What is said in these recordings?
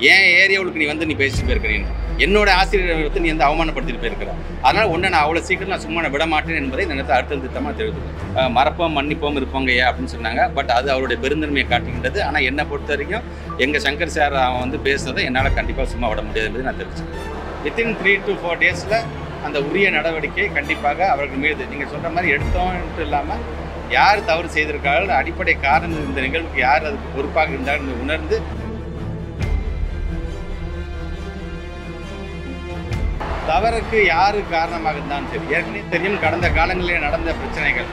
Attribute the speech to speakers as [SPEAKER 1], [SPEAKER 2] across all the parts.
[SPEAKER 1] ஏன் ஏரியாவுக்கு நீ வந்து நீ பேசிட்டு போயிருக்க நீ என்னோட ஆசிரியரை வந்து நீ வந்து அவமானப்படுத்திட்டு போயிருக்கிற அதனால உன்னை நான் அவ்வளோ சீக்கிரம் நான் சும்மா நான் விட மாட்டேன் என்பதை இந்த நேரத்தில் அடுத்த திட்டமாக தெரிவித்து மறப்போம் மன்னிப்போம் இருப்போங்க ஏன் அப்படின்னு சொன்னாங்க பட் அது அவருடைய பெருந்தன்மையை காட்டுகின்றது ஆனால் என்னை பொறுத்த வரைக்கும் எங்கள் சங்கர் சார் அவன் வந்து பேசுனதை என்னால் கண்டிப்பாக சும்மா விட முடியாது என்பதை நான் தெரிவிச்சுக்கிறேன் வித்தின் த்ரீ டு ஃபோர் டேஸில் அந்த உரிய நடவடிக்கை கண்டிப்பாக அவர்கள் மீது நீங்கள் சொல்கிற மாதிரி எடுத்தோன்ட்டு இல்லாமல் யார் தவறு செய்திருக்கார்கள் அடிப்படை காரணம் இந்த நிகழ்வுக்கு யார் அதுக்கு பொறுப்பாக இருந்தார்கள் என்று உணர்ந்து தவறுக்கு யாரு காரணமாக இருந்தாலும் சரி ஏற்கனவே தெரியும் கடந்த காலங்களிலே நடந்த பிரச்சனைகள்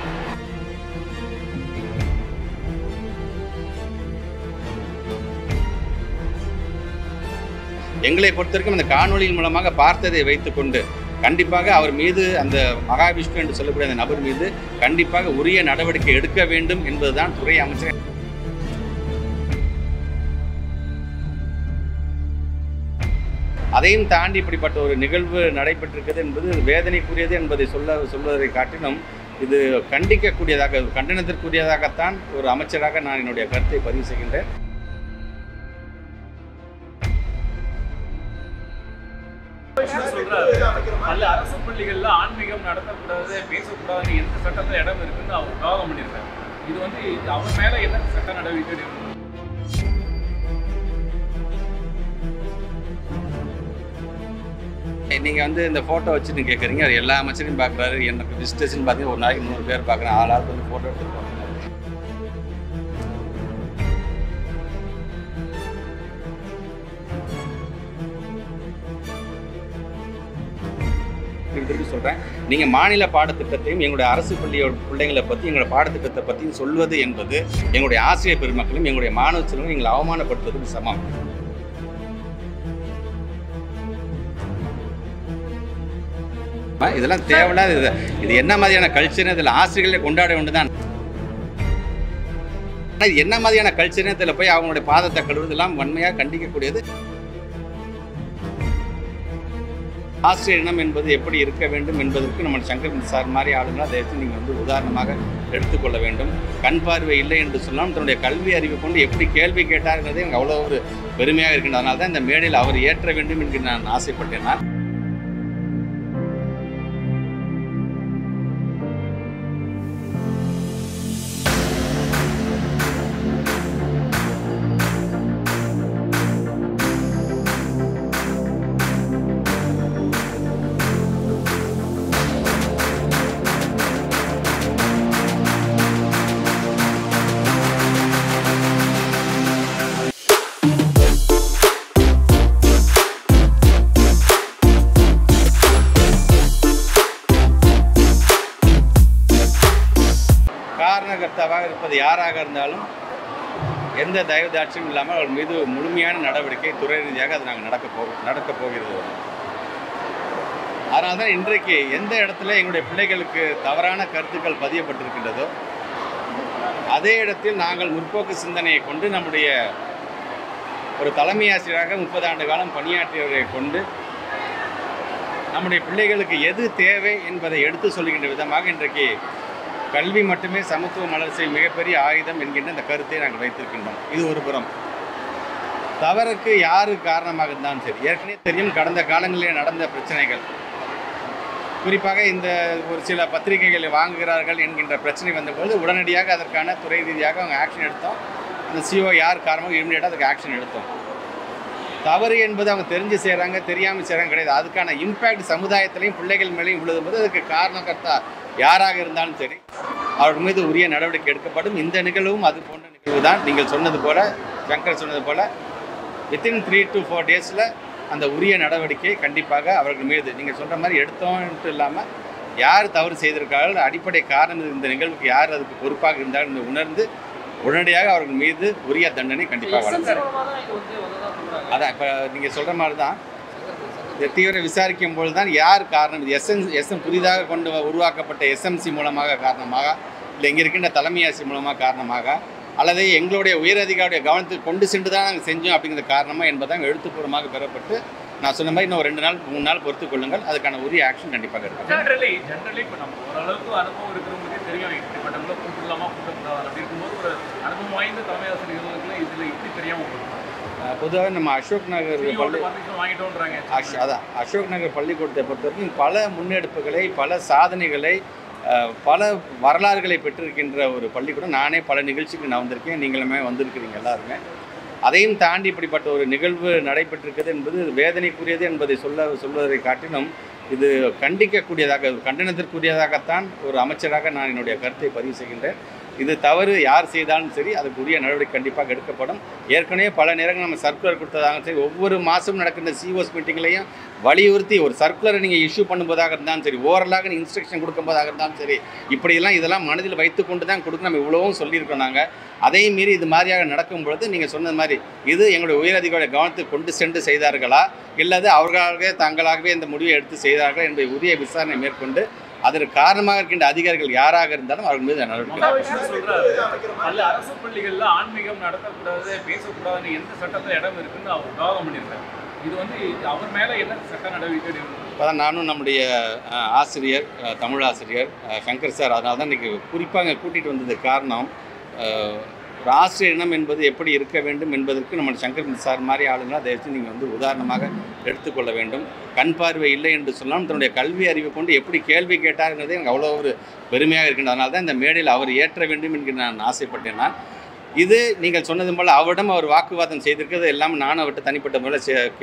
[SPEAKER 1] எங்களை பொறுத்தவரைக்கும் அந்த காணொளியின் மூலமாக பார்த்ததை வைத்துக்கொண்டு கண்டிப்பாக அவர் மீது அந்த மகாவிஷ்ணு என்று சொல்லக்கூடிய அந்த நபர் மீது கண்டிப்பாக உரிய நடவடிக்கை எடுக்க வேண்டும் என்பதுதான் துறை அமைச்சர் அதையும் தாண்டி இப்படிப்பட்ட ஒரு நிகழ்வு நடைபெற்றிருக்கிறது என்பது வேதனைக்குரியது என்பதை சொல்ல சொல்வதை காட்டிலும் இது கண்டிக்கக்கூடியதாக கண்டனத்திற்குரியதாகத்தான் ஒரு அமைச்சராக நான் என்னுடைய கருத்தை பதிவு செய்கின்றேன்
[SPEAKER 2] சொல்றாரு பல அரசு பள்ளிகள்ல ஆன்மீகம் நடத்தக்கூடாது பேசக்கூடாதுன்னு எந்த சட்டத்துல இடம் இருக்குன்னு அவர் விவாதம் பண்ணியிருக்காரு இது வந்து இது அவர் மேல என்ன சட்ட நடவடிக்கை எடுக்கணும்
[SPEAKER 1] நீங்கள் வந்து இந்த ஃபோட்டோ வச்சுட்டு கேட்குறீங்க அது எல்லா அமைச்சரையும் பார்க்குறாரு எனக்கு விசிட்டர்ஸ்னு பார்த்தீங்கன்னா ஒரு நாளைக்கு நூறு பேர் பார்க்குறேன் ஆள் ஆளுக்கு வந்து ஃபோட்டோ எடுத்துட்டு போகிறாங்க திருப்பி சொல்கிறேன் நீங்கள் மாநில பாடத்திட்டத்தையும் எங்களுடைய அரசு பள்ளியோட பிள்ளைங்களை பற்றி எங்களுடைய பாடத்திட்டத்தை பற்றியும் சொல்வது என்பது எங்களுடைய ஆசிரியர் பெருமக்களும் எங்களுடைய மாணவ செல்வங்களும் எங்களை அவமானப்படுத்துவதற்கு சமம் ஆ, இதெல்லாம் தேவையில்லாத இது இது என்ன மாதிரியான கல்ச்சர் இதில் ஆசிரியர்களை கொண்டாட வேண்டுதான் ஆனால் இது என்ன மாதிரியான கல்ச்சர் இதில் போய் அவங்களுடைய பாதத்தை கழுவுதெல்லாம் வன்மையாக கண்டிக்கக்கூடியது ஆசிரியர் இனம் என்பது எப்படி இருக்க வேண்டும் என்பதற்கு நம்ம சங்கர் சார் மாதிரி ஆளுங்களை தயவுசெய்து நீங்கள் வந்து உதாரணமாக எடுத்துக்கொள்ள வேண்டும் கண் பார்வை இல்லை என்று சொன்னால் தன்னுடைய கல்வி அறிவை கொண்டு எப்படி கேள்வி கேட்டார்ன்றதே எனக்கு அவ்வளோ ஒரு பெருமையாக இருக்கின்றது அதனால தான் இந்த மேடையில் அவர் ஏற்ற வேண்டும் என்று நான் ஆசைப்பட்டேன் நான் காரணகர்த்தாவாக இருப்பது யாராக இருந்தாலும் எந்த தயவு தாட்சியும் இல்லாமல் அவர் மீது முழுமையான நடவடிக்கை துறை ரீதியாக அது நாங்கள் நடக்க போ நடக்க போகிறது அதனால தான் இன்றைக்கு எந்த இடத்துல எங்களுடைய பிள்ளைகளுக்கு தவறான கருத்துக்கள் பதியப்பட்டிருக்கின்றதோ அதே இடத்தில் நாங்கள் முற்போக்கு சிந்தனையை கொண்டு நம்முடைய ஒரு தலைமை ஆசிரியராக முப்பது ஆண்டு காலம் பணியாற்றியவரை கொண்டு நம்முடைய பிள்ளைகளுக்கு எது தேவை என்பதை எடுத்து சொல்லுகின்ற விதமாக இன்றைக்கு கல்வி மட்டுமே சமத்துவ மலர்ச்சி மிகப்பெரிய ஆயுதம் என்கின்ற இந்த கருத்தை நாங்கள் வைத்திருக்கின்றோம் இது ஒரு புறம் தவறுக்கு யாரு காரணமாக இருந்தாலும் சரி ஏற்கனவே தெரியும் கடந்த காலங்களிலே நடந்த பிரச்சனைகள் குறிப்பாக இந்த ஒரு சில பத்திரிகைகளை வாங்குகிறார்கள் என்கின்ற பிரச்சனை வந்தபோது உடனடியாக அதற்கான துறை ரீதியாக அவங்க ஆக்ஷன் எடுத்தோம் அந்த சிஓ யார் காரணமாக இமீடியட்டாக அதுக்கு ஆக்ஷன் எடுத்தோம் தவறு என்பது அவங்க தெரிஞ்சு செய்கிறாங்க தெரியாமல் செய்கிறாங்க கிடையாது அதுக்கான இம்பேக்ட் சமுதாயத்திலையும் பிள்ளைகள் மேலேயும் விழுதும்போது அதுக்கு காரணக்கர்த்தா யாராக இருந்தாலும் சரி அவர் மீது உரிய நடவடிக்கை எடுக்கப்படும் இந்த நிகழ்வும் அது போன்ற நிகழ்வு தான் நீங்கள் சொன்னது போல சங்கர் சொன்னது போல வித்தின் த்ரீ டு ஃபோர் டேஸில் அந்த உரிய நடவடிக்கை கண்டிப்பாக அவர்கள் மீது நீங்கள் சொல்கிற மாதிரி எடுத்தோன்ட்டு இல்லாமல் யார் தவறு செய்திருக்கார்கள் அடிப்படை காரணம் இந்த நிகழ்வுக்கு யார் அதுக்கு பொறுப்பாக இருந்தார்கள் என்று உணர்ந்து உடனடியாக அவர்கள் மீது உரிய தண்டனை கண்டிப்பாக வழங்க அதான் இப்போ நீங்கள் சொல்கிற மாதிரி தான் இதை தீவிர விசாரிக்கும் பொழுது தான் யார் காரணம் இது எஸ்என் எஸ்எம் புதிதாக கொண்டு வ- உருவாக்கப்பட்ட எஸ்எம்சி மூலமாக காரணமாக இல்லை இங்கே இருக்கின்ற தலைமை ஆசிரியர் மூலமாக காரணமாக அல்லது எங்களுடைய உயரதிகாரியுடைய கவனத்துக்கு கொண்டு சென்று தான் நாங்கள் செஞ்சோம் அப்படிங்கிற காரணமாக என்பதாக எழுத்துப்பூர்வமாக பெறப்பட்டு நான் சொன்ன மாதிரி இன்னும் ஒரு ரெண்டு நாள் மூணு நாள் பொறுத்துக் கொள்ளுங்கள் அதுக்கான உரிய ஆக்ஷன் கண்டிப்பாக இருக்கும்
[SPEAKER 2] ஜென்ரலி ஜென்ரலி இப்போ நம்ம ஓரளவுக்கு அனுபவம் இருக்கிறவங்களுக்கே தெரியும் இப்படிப்பட்டவங்கள கூப்பிடலாமா கூப்பிடக்கூடாது அப்படி இருக்கும்போது ஒரு அனுபவம் வாய்ந்த தலைமை ஆசிரியர்களுக்கு இதில் இப்படி தெரியாமல் போகும்
[SPEAKER 1] பொதுவாக நம்ம அசோக் நகர் பள்ளி
[SPEAKER 2] பர்மிஷன் வாங்கிட்டோன்றாங்க
[SPEAKER 1] அஷ் அதான் அசோக் நகர் பள்ளிக்கூடத்தை பொறுத்த வரைக்கும் பல முன்னெடுப்புகளை பல சாதனைகளை அஹ், பல வரலாறுகளை பெற்றிருக்கின்ற ஒரு பள்ளிக்கூடம் நானே பல நிகழ்ச்சிக்கு நான் வந்திருக்கேன் நீங்களுமே வந்திருக்கிறீங்க எல்லாருமே அதையும் தாண்டி இப்படிப்பட்ட ஒரு நிகழ்வு நடைபெற்றிருக்கிறது என்பது வேதனைக்குரியது என்பதை சொல்ல சொல்வதை காட்டிலும் இது கண்டிக்கக்கூடியதாக கண்டனத்திற்குரியதாகத்தான் ஒரு அமைச்சராக நான் என்னுடைய கருத்தை பதிவு செய்கின்றேன் இது தவறு யார் செய்தாலும் சரி அதுக்குரிய நடவடிக்கை கண்டிப்பாக எடுக்கப்படும் ஏற்கனவே பல நேரங்கள் நம்ம சர்க்குலர் கொடுத்ததாகவும் சரி ஒவ்வொரு மாதம் நடக்கின்ற சிஓஸ் மீட்டிங்லையும் வலியுறுத்தி ஒரு சர்க்குலரை நீங்கள் இஷ்யூ பண்ணும்போதாக இருந்தாலும் சரி ஓரலாக நீங்கள் இன்ஸ்ட்ரக்ஷன் கொடுக்கும்போதாக இருந்தாலும் சரி இப்படியெல்லாம் இதெல்லாம் மனதில் வைத்துக்கொண்டு தான் கொடுக்க நம்ம இவ்வளவும் சொல்லியிருக்கோம் நாங்கள் அதையும் மீறி இது மாதிரியாக நடக்கும் பொழுது நீங்கள் சொன்னது மாதிரி இது எங்களுடைய உயரதிகாரி கவனத்துக்கு கொண்டு சென்று செய்தார்களா இல்லது அவர்களாகவே தங்களாகவே இந்த முடிவை எடுத்து செய்தார்களா என்பதை உரிய விசாரணை மேற்கொண்டு அதற்கு காரணமாக இருக்கின்ற அதிகாரிகள் யாராக இருந்தாலும் அவர்கள் மீது நடவடிக்கை
[SPEAKER 2] மகாவிஷ்ணு சொல்றாரு பல அரசு பள்ளிகள்ல ஆன்மீகம் நடத்தக்கூடாது பேசக்கூடாதுன்னு எந்த சட்டத்துல இடம் இருக்குன்னு அவர் விவாதம் பண்ணியிருக்காரு இது வந்து அவர் மேல என்ன சட்ட நடவடிக்கை எடுக்கணும்?
[SPEAKER 1] அதான் நானும் நம்முடைய அஹ், ஆசிரியர் அஹ், தமிழ் ஆசிரியர் அஹ், சங்கர் சார் அதனால தான் இன்றைக்கி குறிப்பாக இங்கே கூட்டிகிட்டு வந்ததுக்கு காரணம் அஹ், ஒரு ஆசிரியர் இனம் என்பது எப்படி இருக்க வேண்டும் என்பதற்கு நம்ம சங்கர் சார் மாதிரி ஆளுங்களை தயவுசெய்து நீங்கள் வந்து உதாரணமாக எடுத்துக்கொள்ள வேண்டும் கண் பார்வை இல்லை என்று சொன்னாலும் தன்னுடைய கல்வி அறிவை கொண்டு எப்படி கேள்வி கேட்டாருங்கிறதே எனக்கு அவ்வளோ ஒரு பெருமையாக இருக்கின்றது அதனால தான் இந்த மேடையில் அவர் ஏற்ற வேண்டும் என்கிற நான் ஆசைப்பட்டேன் நான் இது நீங்கள் சொன்னது போல் அவரிடம் அவர் வாக்குவாதம் செய்திருக்கிறது எல்லாமே நானும் அவர்கிட்ட தனிப்பட்ட முறையில்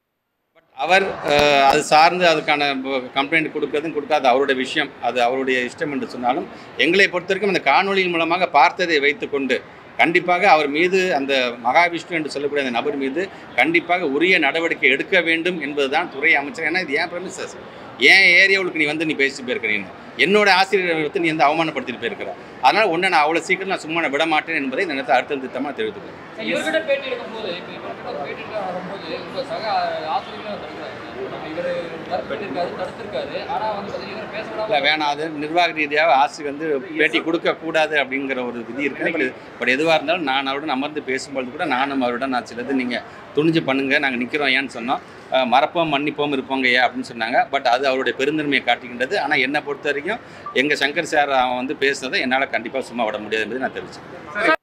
[SPEAKER 1] அவர் அஹ், அது சார்ந்து அதுக்கான கம்ப்ளைண்ட் கொடுக்கறதும் கொடுக்காது அவருடைய விஷயம் அது அவருடைய இஷ்டம் என்று சொன்னாலும் எங்களை பொறுத்த வரைக்கும் அந்த காணொளியின் மூலமாக பார்த்ததை வைத்துக்கொண்டு கண்டிப்பாக அவர் மீது அந்த மகாவிஷ்ணு என்று சொல்லக்கூடிய அந்த நபர் மீது கண்டிப்பாக உரிய நடவடிக்கை எடுக்க வேண்டும் என்பதுதான் துறை அமைச்சர் ஏன்னா இது ஏன் ப்ரமிசஸ் ஏன் ஏரியாவுக்கு நீ வந்து நீ பேசிட்டு போயிருக்கிற நீ என்னோட ஆசிரியரை வந்து நீ வந்து அவமானப்படுத்திட்டு போயிருக்கிற அதனால் ஒன்றை நான் அவ்வளோ சீக்கிரம் நான் சும்மா நான் விட மாட்டேன் என்பதை இந்த நேரத்தில் அழுத்தம் திட்டமாக தெரிவித்துக்கிறேன்
[SPEAKER 3] இவர்கிட்ட பேட்டி எடுக்கும்போது இப்போ இவர்கிட்ட ஒரு பேட்டி எடுக்க வரும்போது உங்க சக ஆசிரியர்களும் தடுக்கிறாரு நம்ம இவர் தடுப்பிட்டிருக்காரு தடுத்திருக்காரு ஆனா வந்து பார்த்தீங்கன்னா இவர் பேச
[SPEAKER 1] இல்லை
[SPEAKER 3] விடாம
[SPEAKER 1] வேணாம் அது நிர்வாக ரீதியாக ஆசிரியர் வந்து பேட்டி கொடுக்கக்கூடாது அப்படிங்கிற ஒரு விதி இருக்குது பட் பட் எதுவாக இருந்தாலும் நான் அவருடன் அமர்ந்து பேசும்பொழுது கூட நானும் அவருடன் நான் சிலது நீங்கள் துணிஞ்சு பண்ணுங்க நாங்கள் நிற்கிறோம் ஏன்னு சொன்னோம் அஹ் மறப்போம் மன்னிப்போம் இருப்போங்க ஏன் அப்படின்னு சொன்னாங்க பட் அது அவருடைய பெருந்தன்மையை காட்டுகின்றது ஆனால் என்னை பொறுத்த வரைக்கும் எங்கள் சங்கர் சார் அவன் வந்து பேசுனதை என்னால் கண்டிப்பாக சும்மா விட முடியாது என்பதை நான் தெரிவிச்சேன்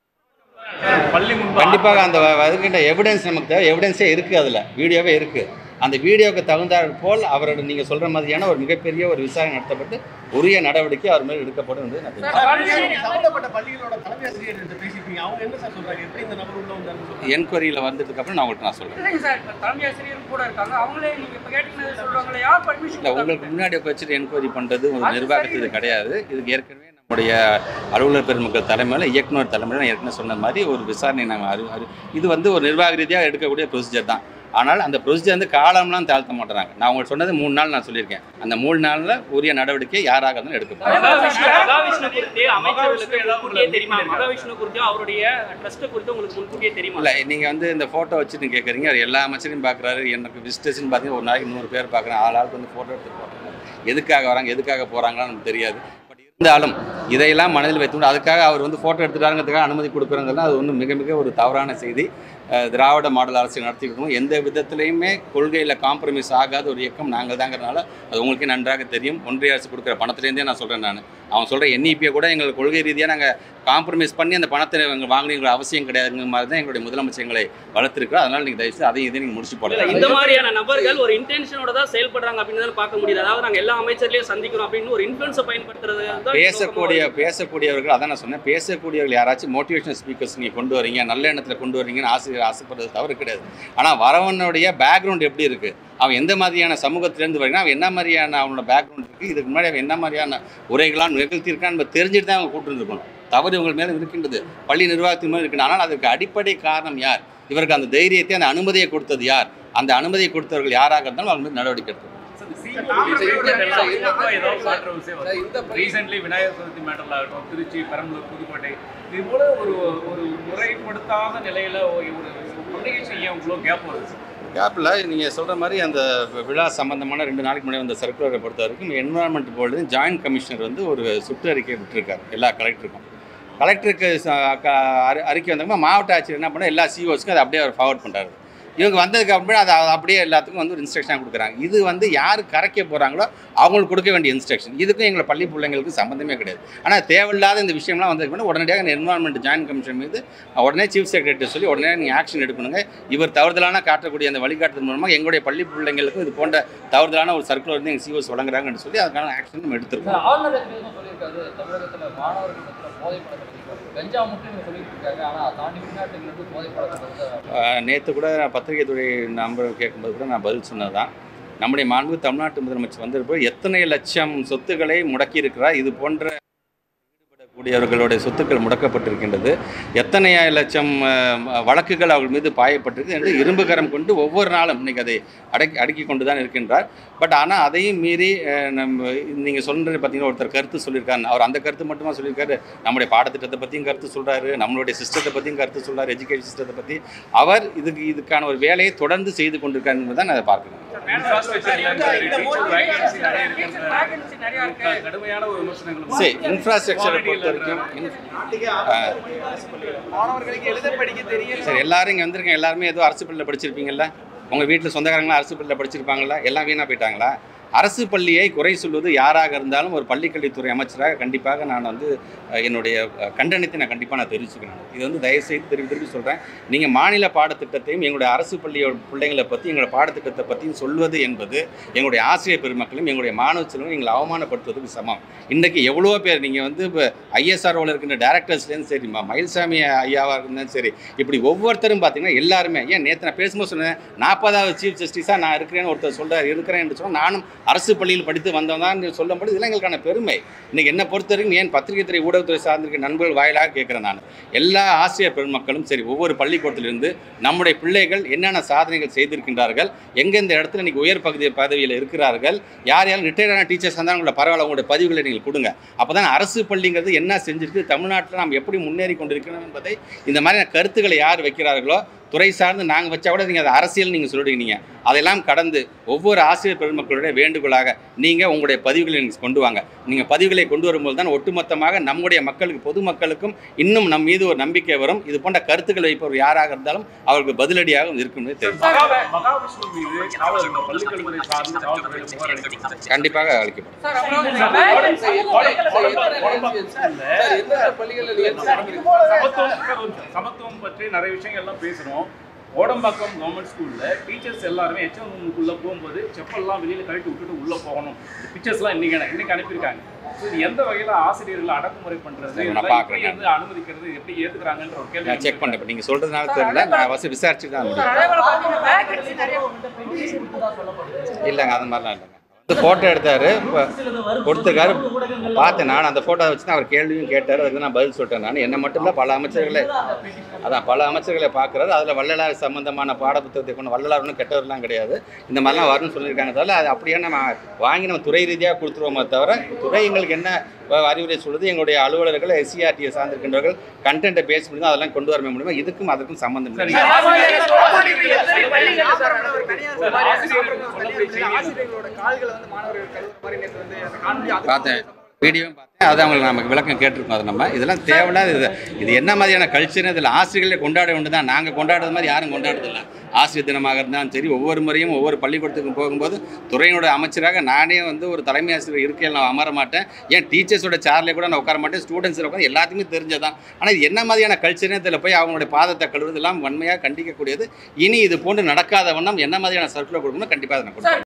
[SPEAKER 2] பள்ளி முன்பு
[SPEAKER 1] கண்டிப்பாக அந்த வருகின்ற எவிடன்ஸ் நமக்கு தேவை எவிடன்ஸே இருக்குது அதில் வீடியோவே இருக்குது அந்த வீடியோவுக்கு தகுந்தாற் போல் அவரோட நீங்கள் சொல்கிற மாதிரியான ஒரு மிகப்பெரிய ஒரு விசாரணை நடத்தப்பட்டு உரிய நடவடிக்கை அவர் மேல் எடுக்கப்படும் என்பதை நான் தெரிவிக்கிறேன்.
[SPEAKER 4] சம்பந்தப்பட்ட பள்ளிகளோட தலைமை ஆசிரியர் என்று பேசியிருக்கீங்க அவங்க என்ன சார் சொல்றாங்க எப்படி இந்த நபர் உள்ள வந்தாருன்னு சொல்றாங்க
[SPEAKER 1] என்கொயரியில் வந்ததுக்கப்புறம் நான் உங்கள்கிட்ட நான் சொல்கிறேன்
[SPEAKER 5] இல்லைங்க சார் இப்போ தலைமை ஆசிரியரும் கூட இருக்காங்க அவங்களே நீங்க இப்போ கேட்டீங்கன்னா சொல்லுவாங்களே யார் பர்மிஷன்
[SPEAKER 1] இல்லை உங்களுக்கு முன்னாடி வச்சுட்டு என்கொயரி பண்ணுறது ஒரு நிர்வாகத்துக்கு இது கிடையாது இதுக்கு ஏற்கனவே நம்முடைய அலுவலர் பெருமக்கள் தலைமையில் இயக்குனர் தலைமையில் நான் ஏற்கனவே சொன்ன மாதிரி ஒரு விசாரணை நாங்கள் அறி அறி இது வந்து ஒரு நிர்வாக ரீதியாக எடுக்கக்கூடிய ப்ரொசீஜர் தான் ஆனால் அந்த ப்ரொசீஜர் வந்து காலம்லாம் தாழ்த்த மாட்டுறாங்க நான் உங்களுக்கு சொன்னது மூணு நாள் நான் சொல்லியிருக்கேன் அந்த மூணு நாளில் உரிய நடவடிக்கை யாராக இருந்தாலும் எடுக்கப்படும்
[SPEAKER 6] மகாவிஷ்ணு மகாவிஷ்ணு குறித்து அமைச்சர்களுக்கு
[SPEAKER 2] மகாவிஷ்ணு
[SPEAKER 6] முன்கூட்டியே தெரியுமா
[SPEAKER 2] ஏதாவது
[SPEAKER 6] மகாவிஷ்ணு குறித்து அவருடைய ட்ரஸ்ட் குறித்து உங்களுக்கு முன்கூட்டியே தெரியுமா
[SPEAKER 1] இல்லை நீங்கள் வந்து இந்த ஃபோட்டோ வச்சுட்டு கேட்குறீங்க அவர் எல்லா அமைச்சரையும் பார்க்குறாரு எனக்கு விசிட்டர்ஸ்னு பார்த்தீங்கன்னா ஒரு நாளைக்கு நூறு பேர் பார்க்குறேன் ஆள் ஆளுக்கு வந்து ஃபோட்டோ எடுத்து போடுறாங்க எதுக்காக வராங்க எதுக்காக போகிறாங்கன்னு நமக்கு தெரியாது பட் இருந்தாலும் இதையெல்லாம் மனதில் வைத்துக்கொண்டு அதுக்காக அவர் வந்து ஃபோட்டோ எடுத்துட்டாருங்கிறதுக்காக அனுமதி கொடுக்குறதுலாம் அது வந்து மிக மிக ஒரு தவறான செய்தி அஹ், திராவிட மாடல் அரசு நடத்திக்கிட்டோம் எந்த விதத்துலையுமே கொள்கையில் காம்ப்ரமைஸ் ஆகாத ஒரு இயக்கம் நாங்கள் தாங்கிறனால அது உங்களுக்கே நன்றாக தெரியும் ஒன்றிய அரசு கொடுக்குற பணத்துலேருந்தே நான் சொல்கிறேன் நான் அவன் சொல்கிற என்இபியை கூட எங்களுக்கு கொள்கை ரீதியாக நாங்கள் காம்ப்ரமைஸ் பண்ணி அந்த பணத்தை எங்கள் வாங்கினீங்கிற அவசியம் கிடையாதுங்கிற மாதிரி தான் எங்களுடைய முதலமைச்சர் எங்களை வளர்த்துருக்கோம் அதனால் நீங்கள் தயவுசெய்து அதையும் இதையும் நீங்கள் முடிச்சு
[SPEAKER 6] இல்ல
[SPEAKER 1] போடலாம்
[SPEAKER 6] இந்த மாதிரியான நபர்கள் ஒரு இன்டென்ஷனோட தான் செயல்படுறாங்க அப்படின்னு தான் பார்க்க முடியுது அதாவது நாங்க எல்லா அமைச்சர்லயும் சந்திக்கிறோம் அப்படின்னு ஒரு இன்ஃபுளுன்ஸை பயன்படுத்துறது தான்
[SPEAKER 1] பேசக்கூடிய பேசக்கூடியவர்கள் அதான் நான் சொன்னேன் பேசக்கூடியவர்கள் யாராச்சும் மோட்டிவேஷனல் ஸ்பீக்கர்ஸ் நீங்கள் கொண்டு வரீங்க நல்ல எண்ணத்தில் கொண்டு வரீங்கன்னு ஆசிரியர் ஆசைப்படுறது தவறு கிடையாது ஆனால் வரவனுடைய பேக்ரவுண்ட் எப்படி இருக்குது அவன் எந்த மாதிரியான சமூகத்திலேருந்து வரீங்கன்னா அவன் என்ன மாதிரியான அவனோட பேக்ரவுண்ட் இருக்குது இதுக்கு முன்னாடி அவன் என்ன மாதிரியான உரைகளாம் நிகழ்த்தியிருக்கான்னு நம்ம தெரிஞ்சுட்டு தான் அவங்க கூட்டிருந்துருக்கணும் தவறு இவங்க மேலே இருக்கின்றது பள்ளி நிர்வாகத்தின் மேலே இருக்குது ஆனால் அதுக்கு அடிப்படை காரணம் யார் இவருக்கு அந்த தைரியத்தை அந்த அனுமதியை கொடுத்தது யார் அந்த அனுமதியை கொடுத்தவர்கள் யாராக இருந்தாலும் அவங்க மீது நடவடிக்கை எடுக்கணும்
[SPEAKER 2] ரீசென்ட்லி விநாயகர் சதுர்த்தி மேட்டர்ல ஆகட்டும் திருச்சி பெரம்பலூர் புதுக்கோட்டை இது போல ஒரு ஒரு முறைப்படுத்தாத நிலையில ஒரு ஒரு பண்டிகைக்கு ஏன் இவ்வளோ கேப் வருது
[SPEAKER 1] கேப்பில் நீங்கள் சொல்கிற மாதிரி அந்த விழா சம்பந்தமான ரெண்டு நாளைக்கு முன்னாடி வந்த சர்க்குலரை பொறுத்த வரைக்கும் என்வரான்மெண்ட் போர்டு ஜாயின்ட் கமிஷனர் வந்து ஒரு சுற்றறிக்கை விட்டுருக்காரு எல்லா கலெக்டருக்கும் கலெக்டருக்கு ச- க- அறி- அறிக்கை வந்தப்போ மாவட்ட ஆட்சியர் என்ன பண்ணால் எல்லா சிஓஸ்க்கும் அதை அப்படியே அவர் ஃபார்வர்ட் பண்ணுறாரு இவங்க வந்ததுக்கு அப்புறம் அதை அப்படியே எல்லாத்துக்கும் வந்து ஒரு இன்ஸ்ட்ரக்ஷன் கொடுக்குறாங்க இது வந்து யார் கரைக்க போகிறாங்களோ அவங்களுக்கு கொடுக்க வேண்டிய இன்ஸ்ட்ரக்ஷன் இதுக்கும் எங்களை பள்ளி பிள்ளைங்களுக்கு சம்மந்தமே கிடையாது ஆனால் தேவையில்லாத இந்த விஷயம்லாம் வந்ததுக்கு முன்னாடி உடனடியாக இந்த என்வரான்மெண்ட் ஜாயின்ட் கமிஷன் மீது உடனே சீஃப் செக்ரட்டரி சொல்லி உடனே நீங்கள் ஆக்ஷன் எடுக்கணுங்க இவர் தவறுதலான காட்டக்கூடிய அந்த வழிகாட்டுதல் மூலமாக எங்களுடைய பள்ளி பிள்ளைங்களுக்கும் இது போன்ற தவறுதலான ஒரு சர்க்குலர் வந்து எங்கள் சிஓஸ் வழங்குறாங்கன்னு சொல்லி அதுக்கான ஆக்ஷன் நம்ம எடுத்திருக்கோம்
[SPEAKER 3] சார் ஆளுநர் எதுவும் சொல்லியிருக்காரு தமிழகத்துல மாணவர்கள் மத்தியில் போதை பழக்கத்தை கஞ்சா மட்டும் இவங்க சொல்லிட்டு இருக்காங்க ஆனா அதை தாண்டி வெளிநாட்டுகளிலிருந்து போதை பழக்கத்தை
[SPEAKER 1] நேற்று கூட நான் பத்திரிகை துறை நம்பர் கேட்கும்போது கூட நான் பதில் சொன்னது தான் நம்முடைய மாண்பு தமிழ்நாட்டு முதலமைச்சர் வந்திருப்போம் எத்தனை லட்சம் சொத்துக்களை முடக்கி இருக்கிறார் இது போன்ற ஈடுபடக்கூடியவர்களுடைய சொத்துக்கள் முடக்கப்பட்டிருக்கின்றது எத்தனை லட்சம் அஹ், வழக்குகள் அவர்கள் மீது பாயப்பட்டிருக்கு என்று இரும்பு கரம் கொண்டு ஒவ்வொரு நாளும் இன்னைக்கு அதை அடக்கி அடுக்கி கொண்டு தான் இருக்கின்றார் பட் ஆனால் அதையும் மீறி அஹ், நம்ம நீங்கள் சொல்கிறது பார்த்தீங்கன்னா ஒருத்தர் கருத்து சொல்லியிருக்காரு அவர் அந்த கருத்து மட்டுமா சொல்லியிருக்காரு நம்முடைய பாடத்திட்டத்தை பற்றியும் கருத்து சொல்கிறாரு நம்மளுடைய சிஸ்டத்தை பற்றியும் கருத்து சொல்கிறார் எஜுகேஷன் சிஸ்டத்தை பற்றி அவர் இதுக்கு இதுக்கான ஒரு வேலையை தொடர்ந்து செய்து கொண்டிருக்கார் என்பதை தான் நான் அதை பார்க்கணும்
[SPEAKER 2] Infrastructure ல இந்த teacher vacancy நிறைய இருக்கிறது.
[SPEAKER 5] வேகன்சி நிறைய இருக்கு
[SPEAKER 2] கடுமையான ஒரு விமர்சனங்கள்
[SPEAKER 1] சரி இன்ஃப்ராஸ்ட்ரக்சரை பொறுத்த வரைக்கும்
[SPEAKER 4] மாணவர்களுக்கு எழுத படிக்க தெரியல
[SPEAKER 1] சரி எல்லாரும் இங்கே வந்திருக்கேன் எல்லாருமே ஏதோ அரசு பள்ளியில் படிச்சிருப்பீங்கல்ல உங்கள் வீட்டில் சொந்தக்காரங்களாம் அரசு பள்ளியில் படிச்சிருப்பாங்களா எல்லாம் வீணாக போயிட்டாங்களா அரசு பள்ளியை குறை சொல்வது யாராக இருந்தாலும் ஒரு பள்ளிக்கல்வித்துறை அமைச்சராக கண்டிப்பாக நான் வந்து அஹ், என்னுடைய அஹ், கண்டனத்தை நான் கண்டிப்பாக நான் தெரிவிச்சுக்கிறேன் இது வந்து தயவுசெய்து திருப்பி திருப்பி சொல்கிறேன் நீங்கள் மாநில பாடத்திட்டத்தையும் எங்களுடைய அரசு பள்ளியோட பிள்ளைங்களை பற்றி எங்களோட பாடத்திட்டத்தை பற்றியும் சொல்வது என்பது எங்களுடைய ஆசிரியர் பெருமக்களும் எங்களுடைய மாணவ செல்வங்களும் எங்களை அவமானப்படுத்துவதற்கு சமம் இன்றைக்கு எவ்வளோ பேர் நீங்கள் வந்து இப்போ ஐஎஸ்ஆர்ஓவில் இருக்கின்ற டேரக்டர்ஸ்லேருந்து சரி ம- மயில்சாமி ஐயாவாக இருந்தாலும் சரி இப்படி ஒவ்வொருத்தரும் பார்த்தீங்கன்னா எல்லாருமே ஏன் நேற்று நான் பேசும்போது சொன்னேன் நாற்பதாவது சீஃப் ஜஸ்டிஸாக நான் இருக்கிறேன்னு ஒருத்தர் சொல்கிறார் இருக்கிறேன் என்று சொன்னால் நானும் அரசு பள்ளியில் படித்து வந்தவன் தான் சொல்லும்போது இதெல்லாம் எங்களுக்கான பெருமை இன்னைக்கு என்ன பொறுத்த வரைக்கும் ஏன் பத்திரிகை துறை ஊடகத்துறை சார்ந்திருக்க நண்பர்கள் வாயிலாக கேட்குறேன் நான் எல்லா ஆசிரியர் பெருமக்களும் சரி ஒவ்வொரு பள்ளிக்கூடத்திலிருந்து நம்முடைய பிள்ளைகள் என்னென்ன சாதனைகள் செய்திருக்கின்றார்கள் எங்கெந்த இடத்துல இன்னைக்கு உயர் பகுதி பதவியில் இருக்கிறார்கள் யார் யாரும் ரிட்டையர்டான டீச்சர்ஸ் இருந்தாலும் உங்களோட பரவாயில்ல உங்களுடைய பதிவுகளை நீங்கள் கொடுங்க அப்போ தான் அரசு பள்ளிங்கிறது என்ன செஞ்சிருக்கு தமிழ்நாட்டில் நாம் எப்படி முன்னேறி கொண்டிருக்கிறோம் என்பதை இந்த மாதிரியான கருத்துக்களை யார் வைக்கிறார்களோ துறை சார்ந்து நாங்கள் வச்சா கூட நீங்கள் அதை அரசியல் நீங்கள் சொல்லிடுவீங்க அதெல்லாம் கடந்து ஒவ்வொரு ஆசிரியர் பெருமக்களுடைய வேண்டுகோளாக நீங்கள் உங்களுடைய பதிவுகளை நீங்கள் கொண்டு வாங்க நீங்கள் பதிவுகளை கொண்டு வரும்போது தான் ஒட்டுமொத்தமாக நம்முடைய மக்களுக்கு பொதுமக்களுக்கும் இன்னும் நம் மீது ஒரு நம்பிக்கை வரும் இது போன்ற கருத்துக்கள் வைப்பவர் யாராக இருந்தாலும் அவருக்கு பதிலடியாக இருக்கும் தெரியும்
[SPEAKER 2] மகா- மகாவிஷ்ணு மீது காவல் பள்ளிக்கல்வித்துறை சார்ந்து காவல்துறையில் புகார் அளிக்கப்பட்டது.
[SPEAKER 1] கண்டிப்பாக அளிக்கப்படும்
[SPEAKER 5] சார் அப்புறம்
[SPEAKER 2] சமத்துவம் சார், ஒரு சமத்துவம் பற்றி நிறைய விஷயங்கள்லாம் பேசுறோம் ஓடம்பாக்கம் கவர்மெண்ட் ஸ்கூல்ல டீச்சர்ஸ் எல்லாருமே ஹெச்எம் ரூமுக்குள்ள போகும்போது செப்பல்லாம் வெளியில கழட்டி விட்டுட்டு உள்ள போகணும் பிக்சர்ஸ்லாம் இன்னைக்கு இன்னைக்கு அனுப்பியிருக்காங்க So, இது எந்த வகையில ஆசிரியர்களை அடக்குமுறை பண்றது
[SPEAKER 1] சரி, நான்
[SPEAKER 2] இதெல்லாம்
[SPEAKER 1] பார்க்கறேன்.
[SPEAKER 2] எப்படி வந்து அனுமதிக்கிறது எப்படி ஏத்துக்கிறாங்கன்ற ஒரு கேள்வி
[SPEAKER 1] நான் செக் பண்ணேன் இப்போ நீங்கள் சொல்கிறதுனால தெரியல நான் வசதி விசாரிச்சுட்டு தான் முடியும்
[SPEAKER 5] அதே போல பார்த்தீங்கன்னா வேகன்சி நிறைய
[SPEAKER 1] இல்லைங்க அந்த மாதிரிலாம் இல்லைங்க வந்து ஃபோட்டோ எடுத்தார் கொடுத்துருக்காரு பார்த்தேன் நான் அந்த ஃபோட்டோ வச்சு தான் அவர் கேள்வியும் கேட்டார் அதுக்கு நான் பதில் சொல்லிட்டேன் நான் என்ன மட்டும் இல்லை பல அமைச்சர்களை அதான் பல அமைச்சர்களை பார்க்குறாரு அதில் வள்ளலார் சம்பந்தமான பாடப்புத்தகத்தை கொண்டு வள்ளலார் ஒன்றும் கெட்டவர்லாம் கிடையாது இந்த மாதிரிலாம் வரும்னு சொல்லியிருக்காங்க தவிர அது அப்படியே நம்ம வாங்கி நம்ம துறை ரீதியாக கொடுத்துருவோமே தவிர துறை எங்களுக்கு என்ன அஹ், அறிவுரை சொல்லுது எங்களுடைய அலுவலர்கள் எஸ்சிஆர்டியை சார்ந்திருக்கின்றவர்கள் கண்டென்ட்டை பேச முடியும் அதெல்லாம் கொண்டு வர முடியுமா இதுக்கும் அதுக்கும் சம்மந்தம் இல்லை
[SPEAKER 4] ஆசிரியர்களோட கால்களை வந்து மாணவர்கள் கழுவுற மாதிரி நேற்று வந்து அந்த காணொலி அது
[SPEAKER 1] பார்த்தேன் வீடியோவும் பார்த்தேன் அது அவங்களுக்கு நமக்கு விளக்கம் கேட்டிருக்கோம் அது நம்ம இதெல்லாம் தேவையில்லாத இது இது என்ன மாதிரியான கல்ச்சர் இதில் ஆசிரியர்களை கொண்டாட வேண்டியது தான் நாங்கள் கொண்டாடுறது மாதிரி யாரும் கொண்டாடுறதில்ல ஆசிரியர் தினமாக இருந்தாலும் சரி ஒவ்வொரு முறையும் ஒவ்வொரு பள்ளிக்கூடத்துக்கும் போகும்போது துறையினோட அமைச்சராக நானே வந்து ஒரு தலைமை ஆசிரியர் இருக்கையில் நான் அமர மாட்டேன் ஏன் டீச்சர்ஸோட சேர்லேயே கூட நான் உட்கார மாட்டேன் ஸ்டூடெண்ட்ஸில் உட்காந்து எல்லாத்துக்குமே தெரிஞ்சதான் ஆனால் இது என்ன மாதிரியான கல்ச்சர்னு இதில் போய் அவங்களுடைய பாதத்தை கழுவுறது எல்லாம் வன்மையாக கண்டிக்கக்கூடியது இனி இது போன்று நடக்காத வண்ணம் என்ன மாதிரியான சர்க்குலர் கொடுக்கணும் கண்டிப்பாக அதை நான் கொடுப்பேன்